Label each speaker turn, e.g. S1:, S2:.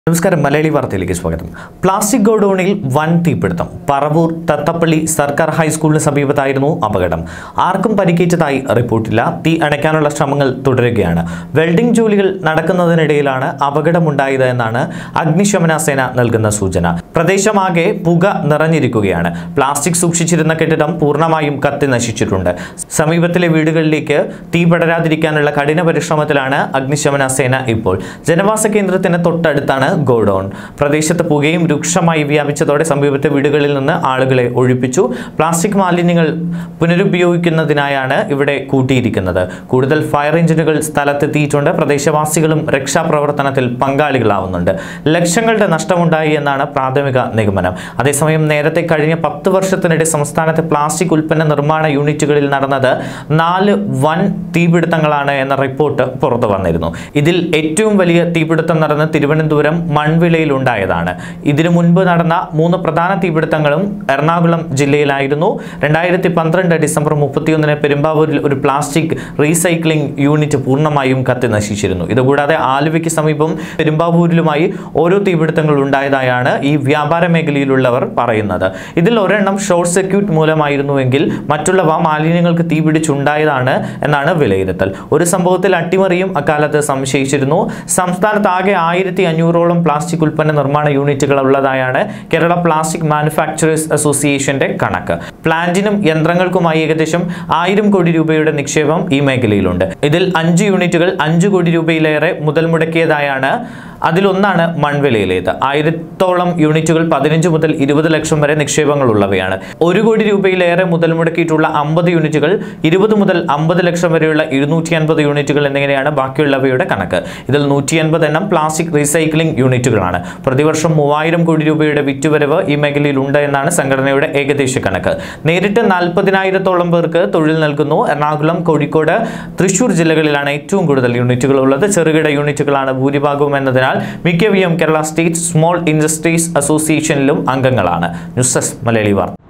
S1: നമസ്കാരം മലയാളി വാർത്തയിലേക്ക് സ്വാഗതം പ്ലാസ്റ്റിക് ഗോഡൌണിൽ വൻ തീപിടുത്തം പറവൂർ തത്തപ്പള്ളി സർക്കാർ ഹൈസ്കൂളിന് സമീപത്തായിരുന്നു അപകടം ആർക്കും പരിക്കേറ്റതായി റിപ്പോർട്ടില്ല തീ അണയ്ക്കാനുള്ള ശ്രമങ്ങൾ തുടരുകയാണ് വെൽഡിംഗ് ജോലികൾ നടക്കുന്നതിനിടയിലാണ് അപകടമുണ്ടായത് എന്നാണ് അഗ്നിശമന സേന നൽകുന്ന സൂചന പ്രദേശമാകെ പുക നിറഞ്ഞിരിക്കുകയാണ് പ്ലാസ്റ്റിക് സൂക്ഷിച്ചിരുന്ന കെട്ടിടം പൂർണ്ണമായും കത്തി നശിച്ചിട്ടുണ്ട് സമീപത്തിലെ വീടുകളിലേക്ക് തീ പടരാതിരിക്കാനുള്ള കഠിന പരിശ്രമത്തിലാണ് അഗ്നിശമന സേന ഇപ്പോൾ ജനവാസ കേന്ദ്രത്തിന് തൊട്ടടുത്താണ് ഗോഡൌൺ പ്രദേശത്ത് പുകയും രൂക്ഷമായി വ്യാപിച്ചതോടെ സമീപത്തെ വീടുകളിൽ നിന്ന് ആളുകളെ ഒഴിപ്പിച്ചു പ്ലാസ്റ്റിക് മാലിന്യങ്ങൾ പുനരുപയോഗിക്കുന്നതിനായാണ് ഇവിടെ കൂട്ടിയിരിക്കുന്നത് കൂടുതൽ ഫയർ എഞ്ചിനുകൾ സ്ഥലത്തെത്തിയിട്ടുണ്ട് പ്രദേശവാസികളും രക്ഷാപ്രവർത്തനത്തിൽ പങ്കാളികളാവുന്നുണ്ട് ലക്ഷങ്ങളുടെ നഷ്ടമുണ്ടായി എന്നാണ് പ്രാഥമിക നിഗമനം അതേസമയം നേരത്തെ കഴിഞ്ഞ പത്ത് വർഷത്തിനിടെ സംസ്ഥാനത്തെ പ്ലാസ്റ്റിക് ഉൽപ്പന്ന നിർമ്മാണ യൂണിറ്റുകളിൽ നടന്നത് നാല് വൻ തീപിടുത്തങ്ങളാണ് എന്ന റിപ്പോർട്ട് പുറത്തു വന്നിരുന്നു ഇതിൽ ഏറ്റവും വലിയ തീപിടുത്തം നടന്ന തിരുവനന്തപുരം മൺവിളയിൽ ഉണ്ടായതാണ് ഇതിനു മുൻപ് നടന്ന മൂന്ന് പ്രധാന തീപിടുത്തങ്ങളും എറണാകുളം ജില്ലയിലായിരുന്നു രണ്ടായിരത്തി പന്ത്രണ്ട് ഡിസംബർ മുപ്പത്തിയൊന്നിന് പെരുമ്പാവൂരിൽ ഒരു പ്ലാസ്റ്റിക് റീസൈക്ലിംഗ് യൂണിറ്റ് പൂർണ്ണമായും കത്തി നശിച്ചിരുന്നു ഇതുകൂടാതെ ആലുവയ്ക്ക് സമീപം പെരുമ്പാവൂരിലുമായി ഓരോ തീപിടുത്തങ്ങൾ ഉണ്ടായതായാണ് ഈ വ്യാപാര മേഖലയിലുള്ളവർ പറയുന്നത് ഇതിൽ ഒരെണ്ണം ഷോർട്ട് സർക്യൂട്ട് മൂലമായിരുന്നുവെങ്കിൽ മറ്റുള്ളവ മാലിന്യങ്ങൾക്ക് തീപിടിച്ചുണ്ടായതാണ് എന്നാണ് വിലയിരുത്തൽ ഒരു സംഭവത്തിൽ അട്ടിമറിയും അക്കാലത്ത് സംശയിച്ചിരുന്നു സംസ്ഥാനത്ത് ആകെ ആയിരത്തി അഞ്ഞൂറോളം പ്ലാസ്റ്റിക് ഉൽപ്പന്ന നിർമ്മാണ യൂണിറ്റുകൾ ഉള്ളതായാണ് കേരള പ്ലാസ്റ്റിക് മാനുഫാക്ചറേഴ്സ് അസോസിയേഷന്റെ കണക്ക് പ്ലാന്റിനും യന്ത്രങ്ങൾക്കുമായി ഏകദേശം ആയിരം കോടി രൂപയുടെ നിക്ഷേപം ഈ മേഖലയിലുണ്ട് ഇതിൽ അഞ്ച് യൂണിറ്റുകൾ അഞ്ചു കോടി രൂപയിലേറെ മുതൽ മുടക്കിയതായാണ് അതിലൊന്നാണ് മൺവിലയിലേത് ആയിരത്തോളം യൂണിറ്റുകൾ പതിനഞ്ച് മുതൽ ഇരുപത് ലക്ഷം വരെ നിക്ഷേപങ്ങൾ ഉള്ളവയാണ് ഒരു കോടി രൂപയിലേറെ മുതൽ മുടക്കിയിട്ടുള്ള അമ്പത് യൂണിറ്റുകൾ ഇരുപത് മുതൽ അമ്പത് ലക്ഷം വരെയുള്ള ഇരുന്നൂറ്റി അൻപത് യൂണിറ്റുകൾ എന്നിങ്ങനെയാണ് ബാക്കിയുള്ളവയുടെ കണക്ക് ഇതിൽ നൂറ്റി അൻപത് എണ്ണം പ്ലാസ്റ്റിക് റീസൈക്ലിംഗ് യൂണിറ്റുകളാണ് പ്രതിവർഷം മൂവായിരം കോടി രൂപയുടെ വിറ്റുവരവ് ഈ മേഖലയിൽ ഉണ്ട് എന്നാണ് സംഘടനയുടെ ഏകദേശ കണക്ക് നേരിട്ട് നാൽപ്പതിനായിരത്തോളം പേർക്ക് തൊഴിൽ നൽകുന്നു എറണാകുളം കോഴിക്കോട് തൃശൂർ ജില്ലകളിലാണ് ഏറ്റവും കൂടുതൽ യൂണിറ്റുകൾ ഉള്ളത് ചെറുകിട യൂണിറ്റുകളാണ് ഭൂരിഭാഗവും എന്നതിനാൽ മിക്കവയും കേരള സ്റ്റേറ്റ് സ്മോൾ ഇൻഡസ്ട്രീസ് അസോസിയേഷനിലും അംഗങ്ങളാണ് ന്യൂസ് ഡെസ്ക് മലയാളി വാർത്ത